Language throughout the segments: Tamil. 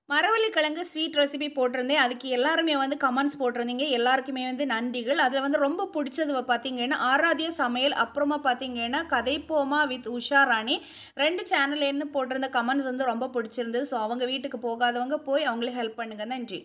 மரவள்ளி கிழங்கு ஸ்வீட் ரெசிபி போட்டிருந்தேன் அதுக்கு எல்லாருமே வந்து கமெண்ட்ஸ் போட்டிருந்தீங்க எல்லாருக்குமே வந்து நன்றிகள் அதில் வந்து ரொம்ப பிடிச்சது பார்த்தீங்கன்னா ஆராத்திய சமையல் அப்புறமா பார்த்தீங்கன்னா கதைப்போமா வித் உஷா ராணி ரெண்டு சேனல்லேருந்து போட்டிருந்த கமெண்ட்ஸ் வந்து ரொம்ப பிடிச்சிருந்தது ஸோ அவங்க வீட்டுக்கு போகாதவங்க போய் அவங்களே ஹெல்ப் பண்ணுங்க நன்றி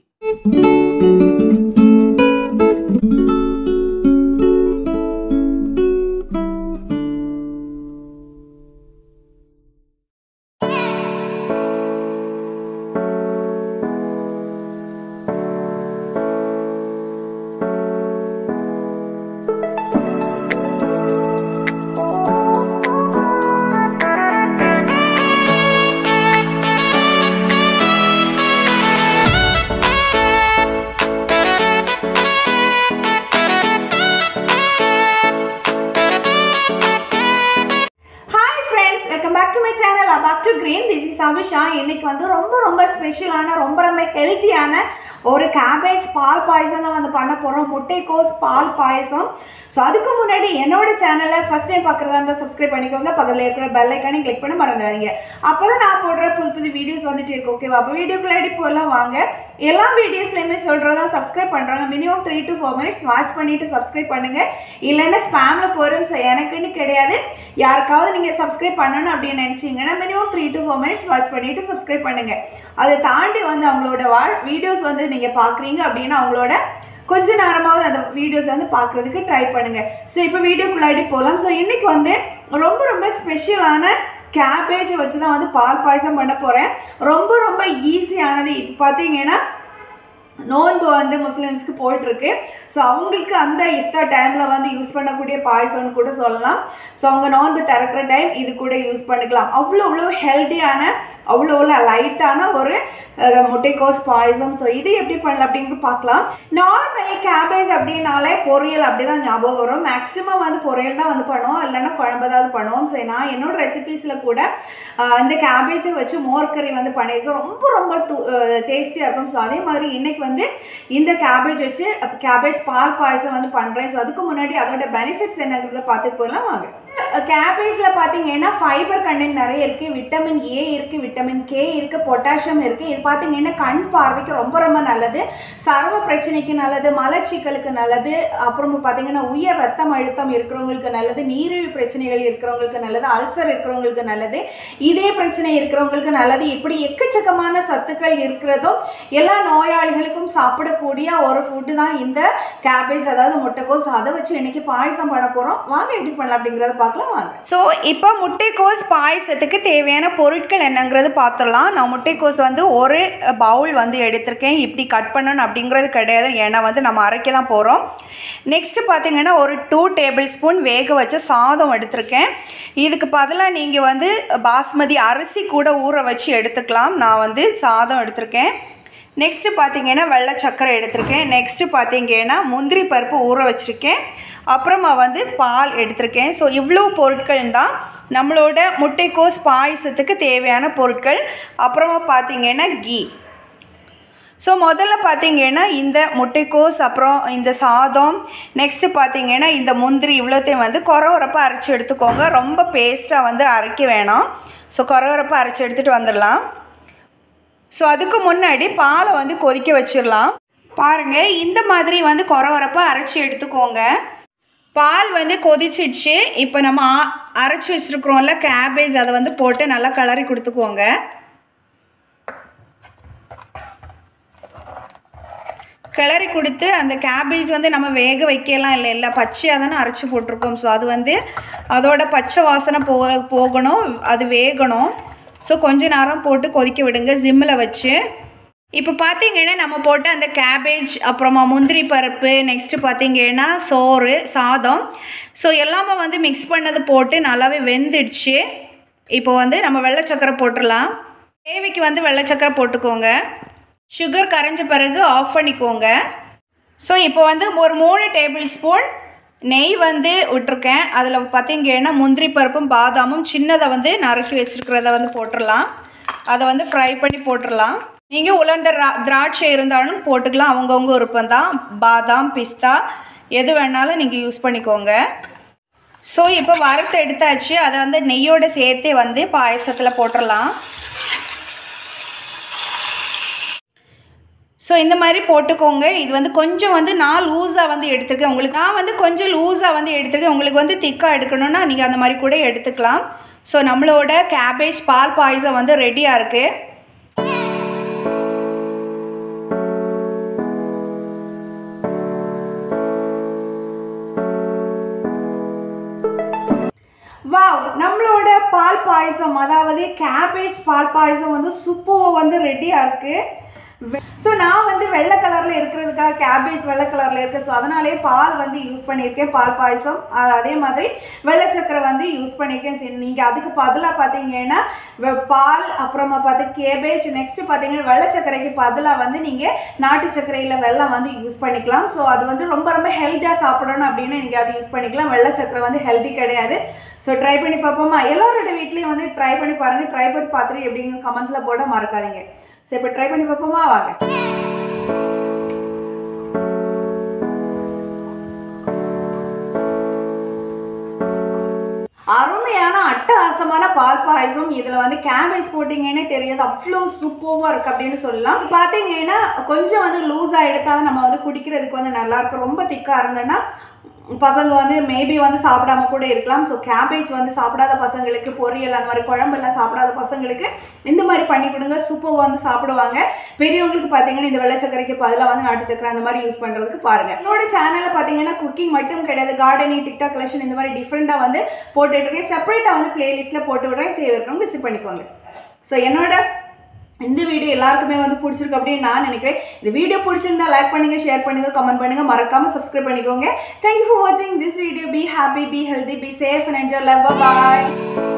hi friends welcome back to my channel aback to green this is Abisha இன்னைக்கு வந்து ரொம்ப ரொம்ப ஸ்பெஷலான ரொம்ப ரொம்ப ஹெல்த்தியான ஒரு கேபேஜ் பால் பாயசம் தான் வந்து பண்ண போகிறோம் முட்டைக்கோஸ் பால் பாயசம் ஸோ அதுக்கு முன்னாடி என்னோட சேனலை ஃபஸ்ட் டைம் பார்க்குறதா இருந்தால் சப்ஸ்கிரைப் பண்ணிக்கோங்க பக்கத்தில் இருக்கிற பெல் ஐக்கானையும் கிளிக் பண்ண மறந்துடாதீங்க அப்போ தான் நான் போடுற புது புது வீடியோஸ் வந்துட்டு இருக்கு ஓகேவா அப்போ வீடியோக்குள்ளாடி போகலாம் வாங்க எல்லா வீடியோஸ்லையுமே சொல்கிறதா சப்ஸ்கிரைப் பண்ணுறாங்க minimum three to four minutes watch பண்ணிவிட்டு சப்ஸ்கிரைப் பண்ணுங்கள் இல்லைன்னா ஸ்பேமில் போயிடும் ஸோ எனக்குன்னு கிடையாது யாருக்காவது நீங்கள் சப்ஸ்கிரைப் பண்ணணும் அப்படின்னு நினச்சிங்கன்னா minimum three to four minutes watch பண்ணிவிட்டு சப்ஸ்கிரைப் பண்ணுங்கள் அதை தாண்டி வந்து அவங்களோட வா வீடியோஸ் வந்து நீங்கள் பார்க்குறீங்க அப்படின்னா அவங்களோட கொஞ்ச நேரமாவது அந்த வீடியோஸ் வந்து பார்க்குறதுக்கு ட்ரை பண்ணுங்கள் ஸோ இப்போ வீடியோக்குள்ளாடி போகலாம் ஸோ இன்றைக்கி வந்து ரொம்ப ரொம்ப ஸ்பெஷலான கேபேஜை வச்சு தான் வந்து பால் பாயசம் பண்ண போகிறேன் ரொம்ப ரொம்ப ஈஸியானது இப்போ பார்த்தீங்கன்னா நோன்பு வந்து முஸ்லீம்ஸ்க்கு போயிட்டுருக்கு ஸோ அவங்களுக்கு அந்த இஃப்தார் டைமில் வந்து யூஸ் பண்ணக்கூடிய பாயசம்னு கூட சொல்லலாம் ஸோ அவங்க நோன்பு திறக்கிற டைம் இது கூட யூஸ் பண்ணிக்கலாம் அவ்வளோ அவ்வளோ ஹெல்த்தியான அவ்வளோ அவ்வளோ லைட்டான ஒரு அஹ், முட்டைக்கோஸ் பாயசம் ஸோ இது எப்படி பண்ணலாம் அப்படிங்கிறது பார்க்கலாம் நார்மலி கேபேஜ் அப்படின்னாலே பொரியல் அப்படி தான் ஞாபகம் வரும் மேக்ஸிமம் வந்து பொரியல் தான் வந்து பண்ணுவோம் இல்லைன்னா குழம்பு ஏதாவது பண்ணுவோம் ஸோ நான் என்னோட ரெசிபீஸில் கூட அஹ், இந்த கேபேஜை வச்சு மோர் கறி வந்து பண்ணியிருக்கேன் ரொம்ப ரொம்ப டேஸ்டியாக இருக்கும் ஸோ அதே மாதிரி இன்னைக்கு வந்து இந்த கேபேஜ் வச்சு கேபேஜ் பால் பாயசம் வந்து பண்ணுறேன் ஸோ அதுக்கு முன்னாடி அதோட பெனிஃபிட்ஸ் என்னங்கிறத பார்த்துட்டு போகலாம் வாங்க கேபேஜில் பார்த்தீங்கன்னா ஃபைபர் கண்டென்ட் நிறைய இருக்குது விட்டமின் ஏ இருக்குது விட்டமின் கே இருக்குது பொட்டாசியம் இருக்குது இது பார்த்தீங்கன்னா கண் பார்வைக்கு ரொம்ப ரொம்ப நல்லது சர்வ பிரச்சனைக்கு நல்லது மலச்சிக்கலுக்கு நல்லது அப்புறம் பார்த்தீங்கன்னா உயர் ரத்தம் அழுத்தம் இருக்கிறவங்களுக்கு நல்லது நீரிழிவு பிரச்சனைகள் இருக்கிறவங்களுக்கு நல்லது அல்சர் இருக்கிறவங்களுக்கு நல்லது இதே பிரச்சனை இருக்கிறவங்களுக்கு நல்லது இப்படி எக்கச்சக்கமான சத்துக்கள் இருக்கிறதும் எல்லா நோயாளிகளுக்கும் சாப்பிடக்கூடிய ஒரு ஃபுட்டு தான் இந்த கேபேஜ் அதாவது முட்டைக்கோஸ் அதை வச்சு இன்னைக்கு பாயசம் பண்ண போகிறோம் வாங்க எப்படி பண்ணலாம் அப்படிங்கிறத பார்க்கலாம் வாங்க ஸோ இப்போ முட்டைக்கோஸ் பாயசத்துக்கு தேவையான பொருட்கள் என்னங்கிறது பார்த்துடலாம் நான் முட்டைக்கோஸ் வந்து ஒரு பவுல் வந்து எடுத்திருக்கேன் இப்படி கட் பண்ணணும் அப்படிங்கிறது கிடையாது ஏன்னா வந்து நம்ம அரைக்க தான் போகிறோம் நெக்ஸ்ட்டு பார்த்தீங்கன்னா ஒரு டூ டேபிள் ஸ்பூன் வேக வச்ச சாதம் எடுத்திருக்கேன் இதுக்கு பதிலாக நீங்கள் வந்து பாஸ்மதி அரிசி கூட ஊற வச்சு எடுத்துக்கலாம் நான் வந்து சாதம் எடுத்திருக்கேன் நெக்ஸ்ட்டு பார்த்தீங்கன்னா வெள்ளை சர்க்கரை எடுத்திருக்கேன் நெக்ஸ்ட்டு பார்த்தீங்கன்னா முந்திரி பருப்பு ஊற வச்சுருக்கேன் அப்புறமா வந்து பால் எடுத்திருக்கேன் ஸோ இவ்வளோ பொருட்கள் தான் நம்மளோட முட்டைக்கோஸ் பாயசத்துக்கு தேவையான பொருட்கள் அப்புறமா பார்த்தீங்கன்னா கீ ஸோ முதல்ல பார்த்தீங்கன்னா இந்த முட்டைக்கோஸ் அப்புறம் இந்த சாதம் நெக்ஸ்ட்டு பார்த்தீங்கன்னா இந்த முந்திரி இவ்வளோத்தையும் வந்து குறவரப்பாக அரைச்சி எடுத்துக்கோங்க ரொம்ப பேஸ்ட்டாக வந்து அரைக்க வேணாம் ஸோ குறவரப்பாக அரைச்சி எடுத்துகிட்டு வந்துடலாம் ஸோ அதுக்கு முன்னாடி பாலை வந்து கொதிக்க வச்சிடலாம் பாருங்கள் இந்த மாதிரி வந்து குறவரப்பாக அரைச்சி எடுத்துக்கோங்க பால் வந்து கொதிச்சிடுச்சு இப்போ நம்ம ஆ- அரைச்சி வச்சுருக்குறோம்ல கேபேஜ் அதை வந்து போட்டு நல்லா கலரி கொடுத்துக்கோங்க கிளறி கொடுத்து அந்த கேபேஜ் வந்து நம்ம வேக வைக்கலாம் இல்லை இல்லை பச்சையாக தானே அரைச்சி போட்டிருக்கோம் ஸோ அது வந்து அதோட பச்சை வாசனை போ போகணும் அது வேகணும் ஸோ கொஞ்ச நேரம் போட்டு கொதிக்க விடுங்க ஜிம்மில் வச்சு இப்போ பார்த்தீங்கன்னா நம்ம போட்ட அந்த கேபேஜ் அப்புறமா முந்திரி பருப்பு நெக்ஸ்ட்டு பார்த்தீங்கன்னா சோறு சாதம் ஸோ எல்லாமே வந்து மிக்ஸ் பண்ணது போட்டு நல்லாவே வெந்துடுச்சு இப்போ வந்து நம்ம வெள்ளை சக்கரை போட்டுடலாம் தேவைக்கு வந்து வெள்ளை சக்கரை போட்டுக்கோங்க சுகர் கரைஞ்ச பிறகு ஆஃப் பண்ணிக்கோங்க ஸோ இப்போ வந்து ஒரு மூணு டேபிள் ஸ்பூன் நெய் வந்து விட்டுருக்கேன் அதில் பார்த்தீங்கன்னா முந்திரி பருப்பும் பாதாமும் சின்னதை வந்து நறுக்கி வச்சுருக்கிறத வந்து போட்டுடலாம் அதை வந்து ஃப்ரை பண்ணி போட்டுடலாம் நீங்கள் உலர்ந்த ரா- திராட்சை இருந்தாலும் போட்டுக்கலாம் அவங்கவுங்க விருப்பம் தான் பாதாம் பிஸ்தா எது வேணாலும் நீங்கள் யூஸ் பண்ணிக்கோங்க ஸோ இப்போ வறுத்து எடுத்தாச்சு அதை வந்து நெய்யோடு சேர்த்தே வந்து பாயசத்தில் போட்டுடலாம் ஸோ இந்த மாதிரி போட்டுக்கோங்க இது வந்து கொஞ்சம் வந்து நான் லூஸாக வந்து எடுத்திருக்கேன் உங்களுக்கு நான் வந்து கொஞ்சம் லூஸாக வந்து எடுத்திருக்கேன் உங்களுக்கு வந்து திக்காக எடுக்கணும்னா நீங்கள் அந்த மாதிரி கூட எடுத்துக்கலாம் ஸோ நம்மளோட கேபேஜ் பால் பாயசம் வந்து ரெடியாக இருக்குது வாவ் நம்மளோட பால் பாயசம் அதாவது கேபேஜ் பால் பாயசம் வந்து சூப்பராக வந்து ரெடியாக இருக்குது ஸோ நான் வந்து வெள்ளை கலரில் இருக்கிறதுக்காக கேபேஜ் வெள்ளை கலரில் இருக்குது ஸோ அதனாலே பால் வந்து யூஸ் பண்ணியிருக்கேன் பால் பாயசம் அஹ் அதே மாதிரி வெள்ளை சக்கரை வந்து யூஸ் பண்ணியிருக்கேன் சரி நீங்கள் அதுக்கு பதிலாக பார்த்தீங்கன்னா வெ- பால் அப்புறமா பார்த்து கேபேஜ் நெக்ஸ்ட் பார்த்தீங்கன்னா வெள்ளை சக்கரைக்கு பதிலாக வந்து நீங்கள் நாட்டு சர்க்கரையில் வெல்லம் வந்து யூஸ் பண்ணிக்கலாம் ஸோ அது வந்து ரொம்ப ரொம்ப ஹெல்த்தியாக சாப்பிடணும் அப்படின்னு நீங்கள் அதை யூஸ் பண்ணிக்கலாம் வெள்ளை சக்கரை வந்து ஹெல்த்தி கிடையாது ஸோ ட்ரை பண்ணி பார்ப்போமா எல்லாரோட வீட்லேயும் வந்து ட்ரை பண்ணி பாருங்கள் ட்ரை பண்ணி பார்த்துட்டு எப்படிங்க கமெண்ட்ஸில் போட மறக்காதீங்க ஸோ இப்போ ட்ரை பண்ணி பார்ப்போமா வாங்க அருமையான அட்டகாசமான பால் பாயசம் இதில் வந்து கேபேஜ் போட்டிங்கன்னே தெரியாது அவ்வளோ சூப்பராக இருக்குது அப்படின்னு சொல்லலாம் பார்த்தீங்கன்னா கொஞ்சம் வந்து லூஸாக எடுத்தால் நம்ம வந்து குடிக்கிறதுக்கு வந்து நல்லா இருக்கும் ரொம்ப திக்காக இருந்ததுன்னா பசங்க வந்து மேபி வந்து சாப்பிடாம கூட இருக்கலாம் ஸோ கேபேஜ் வந்து சாப்பிடாத பசங்களுக்கு பொரியல் அந்த மாதிரி குழம்பெல்லாம் சாப்பிடாத பசங்களுக்கு இந்த மாதிரி பண்ணி கொடுங்க சூப்பர் வந்து சாப்பிடுவாங்க பெரியவங்களுக்கு பார்த்தீங்கன்னா இந்த வெள்ளை சக்கரைக்கு பதிலாக வந்து நாட்டு சக்கரை அந்த மாதிரி யூஸ் பண்ணுறதுக்கு பாருங்க என்னோட சேனலில் பார்த்தீங்கன்னா குக்கிங் மட்டும் கிடையாது கார்டனிங் டிக்டாக் கலெக்ஷன் இந்த மாதிரி டிஃப்ரெண்ட்டாக வந்து போட்டுட்டு இருக்கேன் செப்பரேட்டாக வந்து பிளேலிஸ்ட்டில் போட்டு விடுறேன் தேவை இருக்கவங்க விசிட் பண்ணிக்கோங்க ஸோ என்னோட இந்த வீடியோ எல்லாருக்குமே வந்து பிடிச்சிருக்கு அப்படின்னு நான் நினைக்கிறேன் இந்த வீடியோ பிடிச்சிருந்தா லைக் பண்ணுங்க ஷேர் பண்ணுங்க கமெண்ட் பண்ணுங்க மறக்காம சப்ஸ்கிரைப் பண்ணிக்கோங்க தேங்க்யூ ஃபார் வாட்சிங் this video be happy be healthy be safe and enjoy love bye